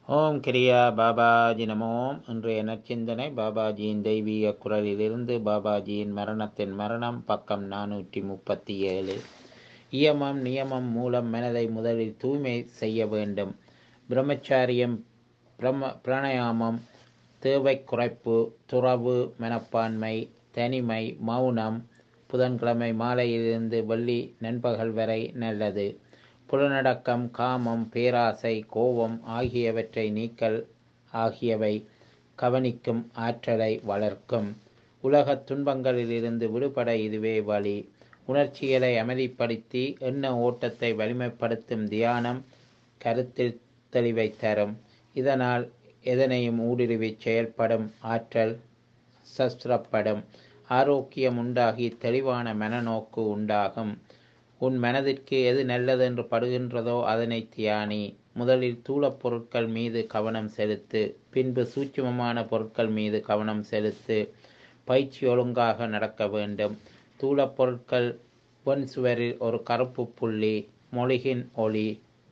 ஓம் கிரியா பாபாஜி நமோம் இன்றைய நற்சிந்தனை பாபாஜியின் தெய்வீக குரலிலிருந்து பாபாஜியின் மரணத்தின் மரணம் பக்கம் நானூற்றி முப்பத்தி ஏழு இயமம் நியமம் மூலம் மனதை முதலில் தூய்மை செய்ய வேண்டும் பிரம்மச்சாரியம் பிரம பிராணயாமம் தேவை குறைப்பு துறவு மனப்பான்மை தனிமை மௌனம் புதன்கிழமை மாலையிலிருந்து வெள்ளி நண்பகல் வரை நல்லது புலனடக்கம் காமம் பேராசை கோபம் ஆகியவற்றை நீக்கல் ஆகியவை கவனிக்கும் ஆற்றலை வளர்க்கும் உலகத் துன்பங்களிலிருந்து விடுபட இதுவே வழி உணர்ச்சிகளை அமைதிப்படுத்தி எண்ண ஓட்டத்தை வலிமைப்படுத்தும் தியானம் கருத்தில் தெளிவை தரும் இதனால் எதனையும் ஊடுருவி செயல்படும் ஆற்றல் சஸ்திரப்படும் ஆரோக்கியம் உண்டாகி தெளிவான மனநோக்கு உண்டாகும் உன் மனதிற்கு எது நல்லதென்று படுகின்றதோ அதனை தியானி முதலில் தூளப் பொருட்கள் மீது கவனம் செலுத்து பின்பு சூட்சுமமான பொருட்கள் மீது கவனம் செலுத்து பயிற்சி ஒழுங்காக நடக்க வேண்டும் தூளப் பொருட்கள் பொன் சுவரில் ஒரு கருப்பு புள்ளி மொழிகின் ஒளி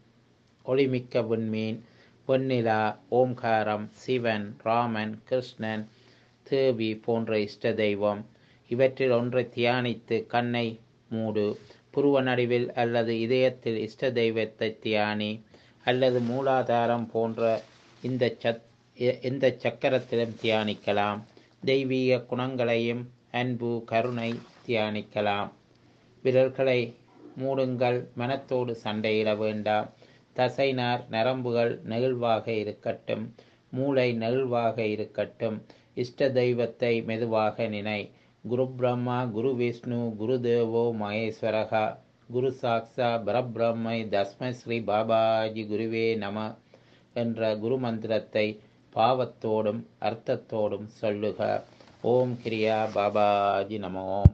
ஒளிமிக்க விண்மீன் பொன்னிலா ஓம்காரம் சிவன் ராமன் கிருஷ்ணன் தேவி போன்ற இஷ்ட தெய்வம் இவற்றில் ஒன்றை தியானித்து கண்ணை மூடு புருவ நடுவில் அல்லது இதயத்தில் இஷ்ட தெய்வத்தை தியானி அல்லது மூலாதாரம் போன்ற இந்த சத் எந்த சக்கரத்திலும் தியானிக்கலாம் தெய்வீக குணங்களையும் அன்பு கருணை தியானிக்கலாம் விரல்களை மூடுங்கள் மனத்தோடு சண்டையிட வேண்டாம் தசைனார் நரம்புகள் நெகிழ்வாக இருக்கட்டும் மூளை நெகிழ்வாக இருக்கட்டும் இஷ்ட தெய்வத்தை மெதுவாக நினை குரு பிரம்மா குரு விஷ்ணு குரு தேவோ மகேஸ்வரகா குரு சாக்ஷா பரபிரம்மை தஸ்மை ஸ்ரீ பாபாஜி குருவே நம என்ற குரு மந்திரத்தை பாவத்தோடும் அர்த்தத்தோடும் சொல்லுக ஓம் கிரியா பாபாஜி நம ஓம்